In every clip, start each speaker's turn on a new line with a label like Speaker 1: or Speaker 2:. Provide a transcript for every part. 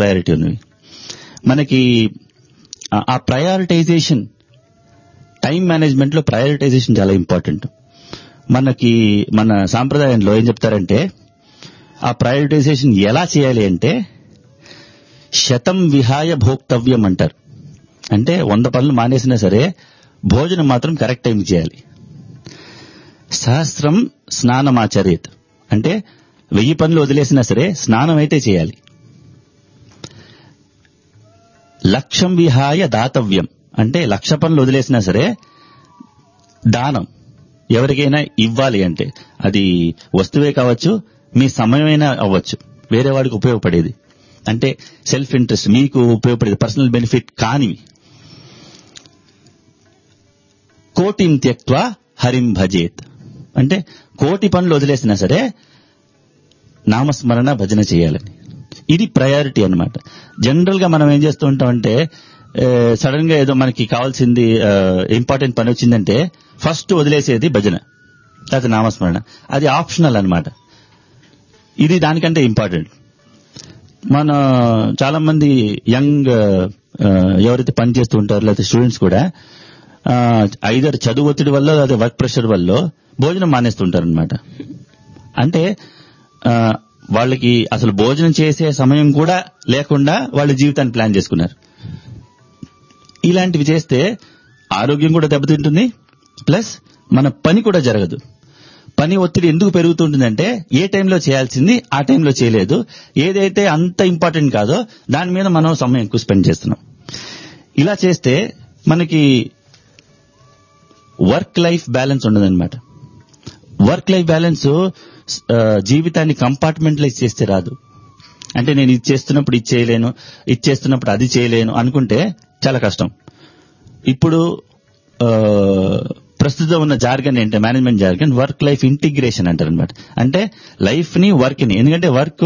Speaker 1: Priority ఉన్నవి మనకి ఆ- ఆ ప్రయారిటైజేషన్ టైం మేనేజ్మెంట్ లో ప్రయారిటైజేషన్ చాలా ఇంపార్టెంట్ మనకి మన సాంప్రదాయంలో ఏం చెప్తారంటే ఆ ప్రయారిటైజేషన్ ఎలా చేయాలి అంటే శతం విహాయ భోక్తవ్యం అంటారు అంటే వంద పనులు మానేసినా సరే భోజనం మాత్రం కరెక్ట్ టైం చేయాలి సహస్రం స్నానమాచరేత్ అంటే వెయ్యి పనులు వదిలేసినా సరే స్నానం అయితే చేయాలి లక్ష్యం విహాయ దాతవ్యం అంటే లక్ష పనులు వదిలేసినా సరే దానం ఎవరికైనా ఇవ్వాలి అంటే అది వస్తువే కావచ్చు మీ సమయమైనా అవ్వచ్చు వేరే వాడికి ఉపయోగపడేది అంటే సెల్ఫ్ ఇంట్రెస్ట్ మీకు ఉపయోగపడేది పర్సనల్ బెనిఫిట్ కానివి కోటిం త్యక్వా హరిం భజేత్ అంటే కోటి పనులు వదిలేసినా సరే నామస్మరణ భజన చేయాలని ఇది ప్రయారిటీ అన్నమాట జనరల్ గా మనం ఏం చేస్తూ ఉంటామంటే సడన్ గా ఏదో మనకి కావాల్సింది ఇంపార్టెంట్ పని వచ్చిందంటే ఫస్ట్ వదిలేసేది భజన లేకపోతే నామస్మరణ అది ఆప్షనల్ అన్నమాట ఇది దానికంటే ఇంపార్టెంట్ మన చాలా మంది యంగ్ ఎవరైతే పని చేస్తూ ఉంటారో లేకపోతే స్టూడెంట్స్ కూడా ఐదర్ చదువు ఒత్తిడి వల్ల లేదా వర్క్ ప్రెషర్ వల్ల భోజనం మానేస్తుంటారు అనమాట అంటే ఆ, వాళ్ళకి అసలు భోజనం చేసే సమయం కూడా లేకుండా వాళ్ళ జీవితాన్ని ప్లాన్ చేసుకున్నారు ఇలాంటివి చేస్తే ఆరోగ్యం కూడా దెబ్బతింటుంది ప్లస్ మన పని కూడా జరగదు పని ఒత్తిడి ఎందుకు పెరుగుతుంటుందంటే ఏ టైంలో చేయాల్సింది ఆ టైంలో చేయలేదు ఏదైతే అంత ఇంపార్టెంట్ కాదో దాని మీద మనం సమయం ఎక్కువ స్పెండ్ చేస్తున్నాం ఇలా చేస్తే మనకి వర్క్ లైఫ్ బ్యాలెన్స్ ఉండదన్నమాట వర్క్ లైఫ్ బ్యాలెన్స్ ఆ, జీవితాన్ని కంపార్ట్మెంటలైజ్ చేస్తే రాదు అంటే నేను ఇది చేస్తున్నప్పుడు ఇది చేయలేను ఇది చేస్తున్నప్పుడు అది చేయలేను అనుకుంటే చాలా కష్టం ఇప్పుడు ఆ, ప్రస్తుతం ఉన్న జార్గన్ ఏంటంటే management jargon work life integration అంటారు అనమాట అంటే లైఫ్ ని వర్క్ ని ఎందుకంటే వర్క్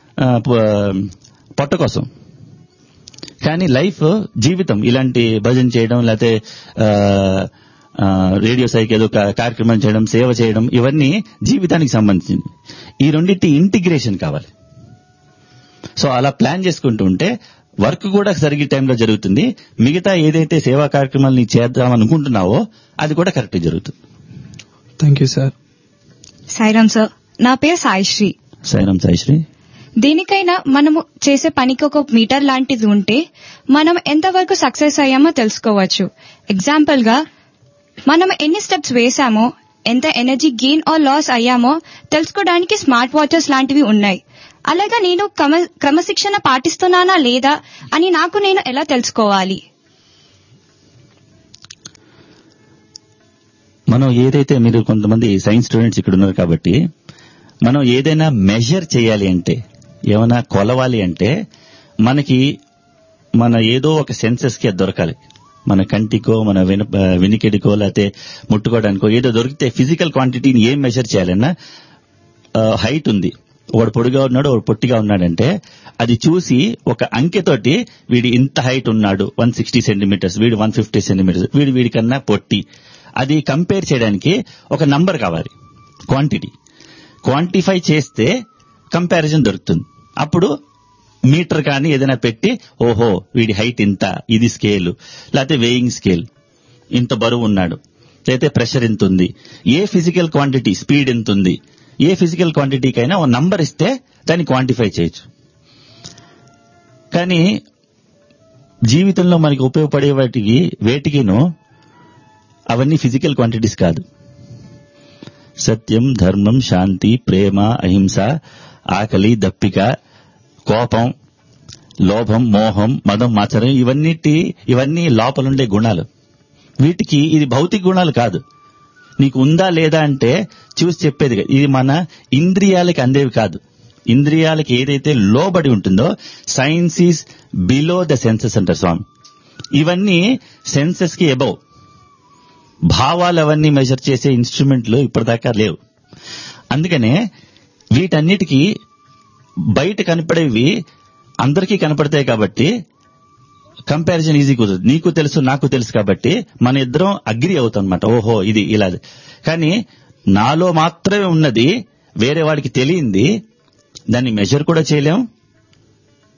Speaker 1: పొట్ట కోసం కానీ లైఫ్ జీవితం ఇలాంటి భజన చేయడం లేకపోతే ఆ, ఆ, రేడియో సైకి ఏదో కా- కార్యక్రమం చేయడం సేవ చేయడం ఇవన్నీ జీవితానికి సంబంధించింది ఈ రెండింటి ఇంటిగ్రేషన్ కావాలి సో అలా ప్లాన్ చేసుకుంటూ ఉంటే వర్క్ కూడా సరిగ్గా టైంలో జరుగుతుంది మిగతా ఏదైతే సేవా కార్యక్రమాలని చేద్దాం అనుకుంటున్నావో అది కూడా కరెక్ట్ జరుగుతుంది
Speaker 2: thank you sir
Speaker 3: Sairam sir నా పేరు సాయిశ్రీ
Speaker 1: సైనం సాయిశ్రీ
Speaker 3: దేనికైనా మనము చేసే పనికి ఒక మీటర్ లాంటిది ఉంటే మనం ఎంతవరకు సక్సెస్ అయ్యామో తెలుసుకోవచ్చు ఎగ్జాంపుల్ గా మనం ఎన్ని స్టెప్స్ వేసామో ఎంత ఎనర్జీ గెయిన్ ఆర్ లాస్ అయ్యామో తెలుసుకోవడానికి స్మార్ట్ వాచెస్ లాంటివి ఉన్నాయి అలాగా నేను క్రమ క్రమశిక్షణ పాటిస్తున్నానా లేదా అని నాకు నేను ఎలా తెలుసుకోవాలి
Speaker 1: మనం ఏదైతే మీరు కొంతమంది సైన్స్ స్టూడెంట్స్ ఇక్కడ ఉన్నారు కాబట్టి మనం ఏదైనా మెజర్ చేయాలి అంటే ఏమైనా కొలవాలి అంటే మనకి మన ఏదో ఒక సెన్సెస్ కి అది దొరకాలి మన కంటికో మన విన వినికిడికో లేకపోతే ముట్టుకోవడానికో ఏదో దొరికితే ఫిజికల్ క్వాంటిటీని ఏం మెజర్ చేయాలన్నా హైట్ ఉంది వాడు పొడిగా ఉన్నాడు వాడు పొట్టిగా ఉన్నాడంటే అది చూసి ఒక అంకెతోటి వీడి ఇంత హైట్ ఉన్నాడు వన్ సిక్స్టీ సెంటీమీటర్స్ వీడు వన్ ఫిఫ్టీ సెంటీమీటర్స్ వీడు వీడికన్నా పొట్టి అది కంపేర్ చేయడానికి ఒక నంబర్ కావాలి క్వాంటిటీ క్వాంటిఫై చేస్తే కంపారిజన్ దొరుకుతుంది అప్పుడు మీటర్ కానీ ఏదైనా పెట్టి ఓహో వీడి హైట్ ఇంత ఇది స్కేల్ లేకపోతే వేయింగ్ స్కేల్ ఇంత బరువు ఉన్నాడు లేకపోతే ప్రెషర్ ఎంత ఉంది ఏ ఫిజికల్ క్వాంటిటీ స్పీడ్ ఎంత ఉంది ఏ ఫిజికల్ క్వాంటిటీకైనా ఒక నంబర్ ఇస్తే దాన్ని క్వాంటిఫై చేయొచ్చు కానీ జీవితంలో మనకి ఉపయోగపడే వాటికి వేటికిను అవన్నీ ఫిజికల్ క్వాంటిటీస్ కాదు సత్యం ధర్మం శాంతి ప్రేమ అహింస ఆకలి దప్పిక కోపం లోభం మోహం మదం మాచరం ఇవన్నిటి ఇవన్నీ లోపలుండే గుణాలు వీటికి ఇది భౌతిక గుణాలు కాదు నీకు ఉందా లేదా అంటే చూసి చెప్పేది కాదు. ఇది మన ఇంద్రియాలకి అందేవి కాదు ఇంద్రియాలకి ఏదైతే లోబడి ఉంటుందో science is below the senses అంటారు స్వామి ఇవన్నీ సెన్సెస్ కి ఎబవ్ భావాలు అవన్నీ మెజర్ చేసే ఇన్స్ట్రుమెంట్లు ఇప్పటిదాకా లేవు అందుకనే వీటన్నిటికీ బయట కనపడేవి అందరికీ కనపడతాయి కాబట్టి కంపారిజన్ ఈజీ కుదరదు నీకు తెలుసు నాకు తెలుసు కాబట్టి మన ఇద్దరం అగ్రి అవుతాం అనమాట ఓహో ఇది ఇలా కానీ నాలో మాత్రమే ఉన్నది వేరే వాడికి తెలియంది దాన్ని మెజర్ కూడా చేయలేం